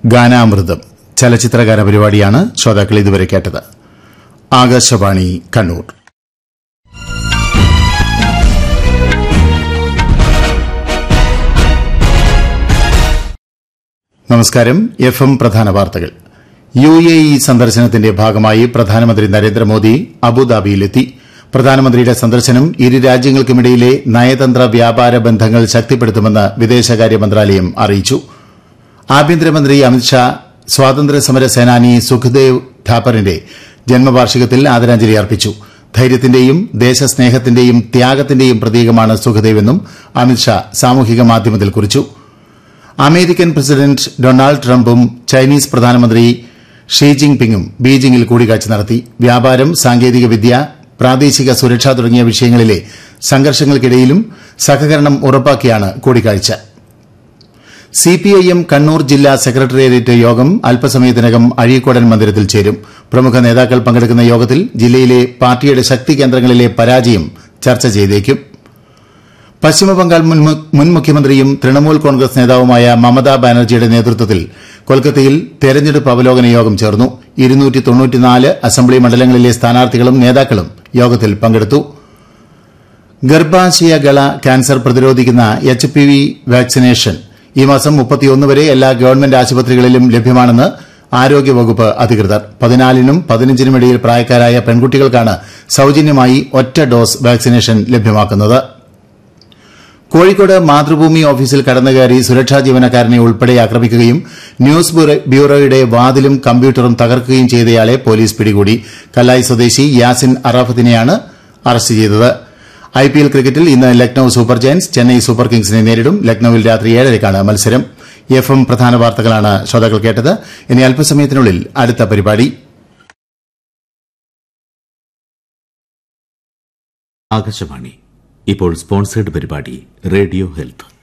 ഗാനാമൃതം ചലച്ചിത്രഗാന പരിപാടിയാണ് ശ്രോതാക്കൾ ഇതുവരെ കേട്ടത് ആകാശവാണി കണ്ണൂർ നമസ്കാരം എഫ് എം പ്രധാന വാർത്തകൾ യു എ ഇ സന്ദർശനത്തിന്റെ ഭാഗമായി പ്രധാനമന്ത്രി നരേന്ദ്രമോദി അബുദാബിയിലെത്തി പ്രധാനമന്ത്രിയുടെ സന്ദർശനം ഇരു രാജ്യങ്ങൾക്കുമിടയിലെ നയതന്ത്ര വ്യാപാര ബന്ധങ്ങൾ ശക്തിപ്പെടുത്തുമെന്ന് വിദേശകാര്യ മന്ത്രാലയം അറിയിച്ചു ആഭ്യന്തരമന്ത്രി അമിത്ഷാ സ്വാതന്ത്ര്യസമര സേനാനി സുഖ്ദേവ് ഠാപ്പറിന്റെ ജന്മവാർഷികത്തിൽ ആദരാഞ്ജലി അർപ്പിച്ചു ധൈര്യത്തിന്റെയും ദേശസ്നേഹത്തിന്റെയും ത്യാഗത്തിന്റെയും പ്രതീകമാണ് സുഖദേവെന്നും അമിത്ഷാ സാമൂഹിക മാധ്യമത്തിൽ കുറിച്ചു അമേരിക്കൻ പ്രസിഡന്റ് ഡൊണാൾഡ് ട്രംപും ചൈനീസ് പ്രധാനമന്ത്രി ഷീ ജിങ് പിങ്ങും ബീജിംഗിൽ കൂടിക്കാഴ്ച നടത്തി വ്യാപാരം സാങ്കേതികവിദ്യ പ്രാദേശിക സുരക്ഷ തുടങ്ങിയ വിഷയങ്ങളിലെ സംഘർഷങ്ങൾക്കിടയിലും സഹകരണം ഉറപ്പാക്കിയാണ് കൂടിക്കാഴ്ച സിപിഐഎം കണ്ണൂർ ജില്ലാ സെക്രട്ടേറിയറ്റ് യോഗം അല്പസമയത്തിനകം അഴീക്കോടൻ മന്ദിരത്തിൽ ചേരും പ്രമുഖ നേതാക്കൾ പങ്കെടുക്കുന്ന യോഗത്തിൽ ജില്ലയിലെ പാർട്ടിയുടെ ശക്തി കേന്ദ്രങ്ങളിലെ പരാജയം ചർച്ച ചെയ്തേക്കും പശ്ചിമബംഗാൾ മുൻ മുൻ മുഖ്യമന്ത്രിയും തൃണമൂൽ കോൺഗ്രസ് നേതാവുമായ മമതാ ബാനർജിയുടെ നേതൃത്വത്തിൽ കൊൽക്കത്തയിൽ തെരഞ്ഞെടുപ്പ് അവലോകന യോഗം ചേർന്നു അസംബ്ലി മണ്ഡലങ്ങളിലെ സ്ഥാനാർത്ഥികളും നേതാക്കളും യോഗത്തിൽ പങ്കെടുത്തു ഗർഭാശയഗള ക്യാൻസർ പ്രതിരോധിക്കുന്ന എച്ച് പി വി വാക്സിനേഷൻ ഈ മാസം മുപ്പത്തിയൊന്ന് വരെ എല്ലാ ഗവൺമെന്റ് ആശുപത്രികളിലും ലഭ്യമാണെന്ന് ആരോഗ്യവകുപ്പ് അധികൃതർ പതിനാലിനും പതിനഞ്ചിനും ഇടയിൽ പ്രായക്കാരായ പെൺകുട്ടികൾക്കാണ് സൌജന്യമായി ഒറ്റ ഡോസ് വാക്സിനേഷൻ ലഭ്യമാക്കുന്നത് കോഴിക്കോട് മാതൃഭൂമി ഓഫീസിൽ കടന്നുകയറി സുരക്ഷാ ജീവനക്കാരനെ ഉൾപ്പെടെ ആക്രമിക്കുകയും ന്യൂസ് ബ്യൂറോയുടെ വാതിലും കമ്പ്യൂട്ടറും തകർക്കുകയും ചെയ്തയാളെ പോലീസ് പിടികൂടി കല്ലായി സ്വദേശി യാസിൻ അറാഫത്തിനെയാണ് അറസ്റ്റ് ചെയ്തത് ഐപിഎൽ ക്രിക്കറ്റിൽ ഇന്ന് Lucknow super giants Chennai super കിങ്സിനെ നേരിടും ലക്നൌവിൽ രാത്രി ഏഴരയ്ക്കാണ് മത്സരം എഫ് എം പ്രധാന വാർത്തകളാണ് ശ്രോതാക്കൾ കേട്ടത് ഇനി അല്പസമയത്തിനുള്ളിൽ അടുത്ത പരിപാടി ആകാശവാണി ഇപ്പോൾ സ്പോൺസേഡ് പരിപാടി റേഡിയോ ഹെൽത്ത്